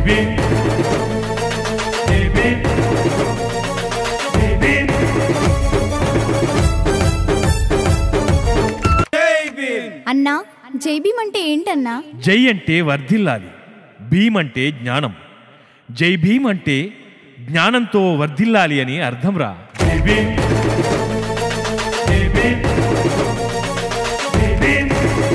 భీమ్ జై భీమ్ జై భీమ్ అన్నా జై భీమ్ అంటే ఏంటన్నా జై అంటే వర్ధిల్లాలి భీమ్ అంటే జ్ఞానం జై భీమ్ అంటే జ్ఞానంతో వర్ధిల్లాలి అని అర్థం రా జై భీమ్ జై భీమ్ జై భీమ్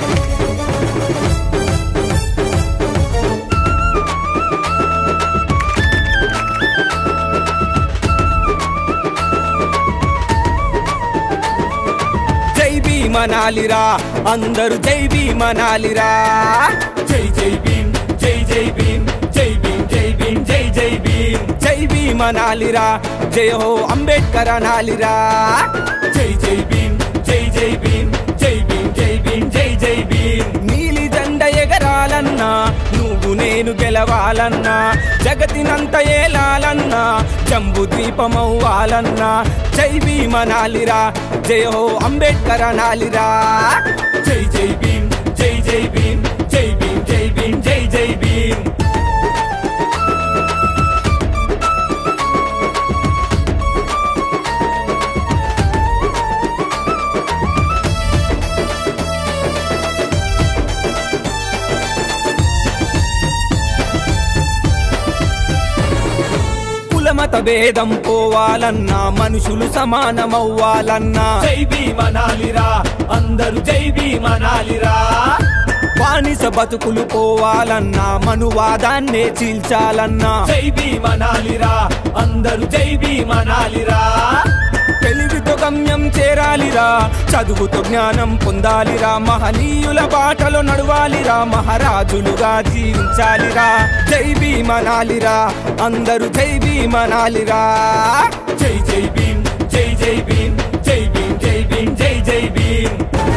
జై భీమనాలిరా అందరూ జై భీమనాలిరా జై జై భీమ్ జై జై భీమ్ జై భీమ్ జై భీమ్ జై జై భీమ్ జై భీమనాలిరా జై హో అంబేద్కర్ అనాలిరా జై జై భీమ్ జై జై భీమ్ జై భీమ్ జై భీమ్ జై జై భీమ్ నీలి జెండ ఎగరాలన్నా నువ్వు నేను గెలవాలన్నా జగతినంత ఏలాలన్నా జంబు ద్వీపమవ్వాలన్నా జై భీమనాలిరా జయ హో అంబేద్కర్ అనాలిరా జై జై భీమ్ జై జై భీమ్ జై భీమ్ జై భీమ్ జై జై భీమ్ కులమత భేదం పోవాలన్నా మనుషులు సమానమవ్వాలన్నా జై భీమనాలిరా అందరూ జై భీమనాలిరా బానిస బతుకులు పోవాలన్నా మనువాదాన్నే చీల్చాలన్నా జై భీమనాలిరా అందరూ జై భీమనాలిరా తెలివితో గమ్యం చేరాలిరా చదువుతో జ్ఞానం పొందాలిరా మహనీయుల బాటలో నడవాలిరా మహారాజులుగా జీవించాలిరా జై భీమనాలిరా అందరూ జై భీమనాలిరా జై జై భీమ్ జై జై భీమ్ జై భీమ్ జై భీమ్ జై జై భీమ్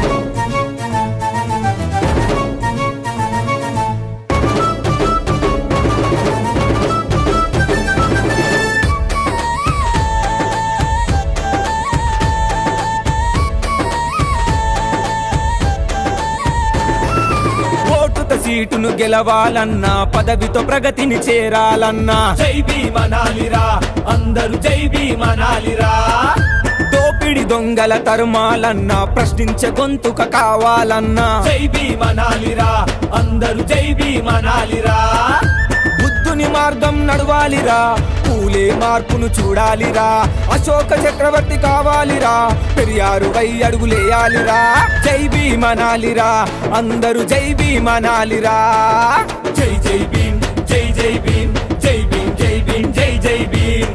ఓటుతో సీటును గెలవాలన్నా పదవితో ప్రగతిని చేరాలన్నా జై భీమనాలిరా అందరూ జై భీమనాలిరా దోపిడి దొంగల తరుమాలన్నా ప్రశ్నించే గొంతుక కావాలన్నా జై భీమనాలిరా అందరూ జై భీమనాలిరా బుద్ధుని మార్గం నడవాలిరా పూలే మార్పును చూడాలిరా అశోక చక్రవర్తి కావాలిరా పెరియారు వై అడుగులేయాలిరా జై భీమనాలిరా అందరూ జై భీమనాలిరా జై జై భీమ్ జై జై భీమ్ జై భీమ్ జై భీమ్ జై జై భీమ్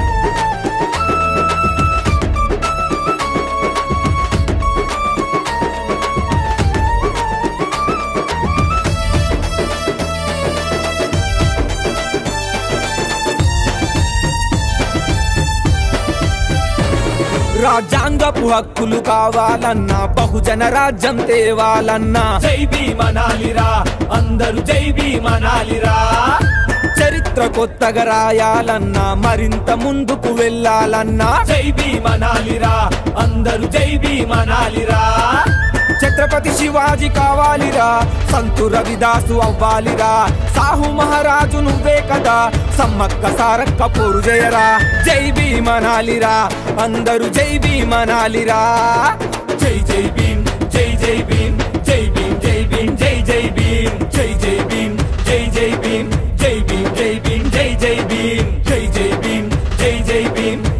రాజ్యాంగపు హక్కులు కావాలన్నా బహుజన రాజ్యం తేవాలన్నా జై భీమనాలిరా అందరూ జై భీమనాలిరా చరిత్ర కొత్తగా రాయాలన్నా మరింత ముందుకు వెళ్ళాలన్నా జై భీమనాలిరా అందరూ జై భీమనాలిరా ఛత్రపతి శివాజీ కావాలిరా సంతు రవిదాసు అవ్వాలిరా సాహు మహారాజు నువ్వే కదా సమ్మక్క సారక్క పోరు జయరా జై భీమనాలిరా అందరూ జై భీమనాలిరా జై జై భీమ్ జై జై భీమ్ జై భీమ్ జై భీమ్ జై జై భీమ్ జై జై భీమ్ జై జై భీమ్ జై భీమ్ జై భీమ్ జై జై భీమ్ జై జై భీమ్ జై జై భీమ్